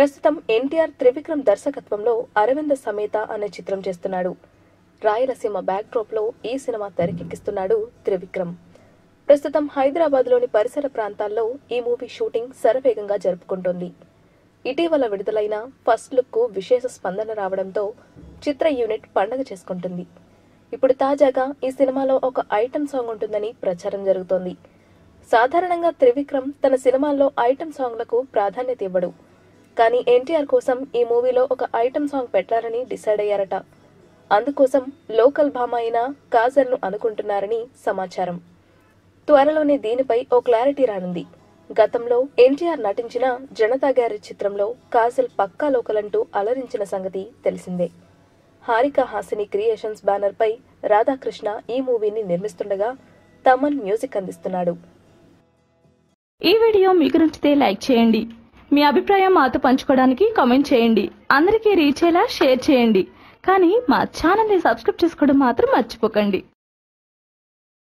ప్రస్తుతం ఎన్టీఆర్ త్రివిక్రమ్ దర్శకత్వంలో అరవింద సమేత అనే చిత్రం చేస్తున్నాడు రాయలసీమ బ్యాక్డ్రాప్ లో ఈ సినిమా తెరకెక్కిస్తున్నాడు త్రివిక్రమ్ ప్రస్తుతం హైదరాబాద్ లోని పరిసర ప్రాంతాల్లో ఈ మూవీ షూటింగ్ శరవేగంగా జరుపుకుంటోంది ఇటీవల విడుదలైన ఫస్ట్ లుక్ కు విశేష స్పందన రావడంతో చిత్ర యూనిట్ పండగ చేసుకుంటుంది ఇప్పుడు తాజాగా ఈ సినిమాలో ఒక ఐటెం సాంగ్ ఉంటుందని ప్రచారం జరుగుతోంది సాధారణంగా త్రివిక్రమ్ తన సినిమాల్లో ఐటెం సాంగ్లకు ప్రాధాన్యత ఇవ్వడు కానీ ఎన్టీఆర్ కోసం ఈ మూవీలో ఒక ఐటెం సాంగ్ పెట్టాలని డిసైడ్ అయ్యారట అందుకోసం లోకల్ భామ అయిన కాజల్ను అనుకుంటున్నారని సమాచారం త్వరలోనే దీనిపై ఓ క్లారిటీ రానుంది గతంలో ఎన్టీఆర్ నటించిన జనతా గారి చిత్రంలో కాజల్ పక్కా లోకల్ అంటూ అలరించిన సంగతి తెలిసిందే హారిక హాసిని క్రియేషన్స్ బ్యానర్ పై రాధాకృష్ణ ఈ మూవీని నిర్మిస్తుండగా తమన్ మ్యూజిక్ అందిస్తున్నాడు ఈ వీడియో మీకు నచ్చితే లైక్ చేయండి మీ అభిప్రాయం మాతో పంచుకోవడానికి కామెంట్ చేయండి అందరికీ రీచ్ అయ్యేలా షేర్ చేయండి కానీ మా ఛానల్ని సబ్స్క్రైబ్ చేసుకోవడం మాత్రం మర్చిపోకండి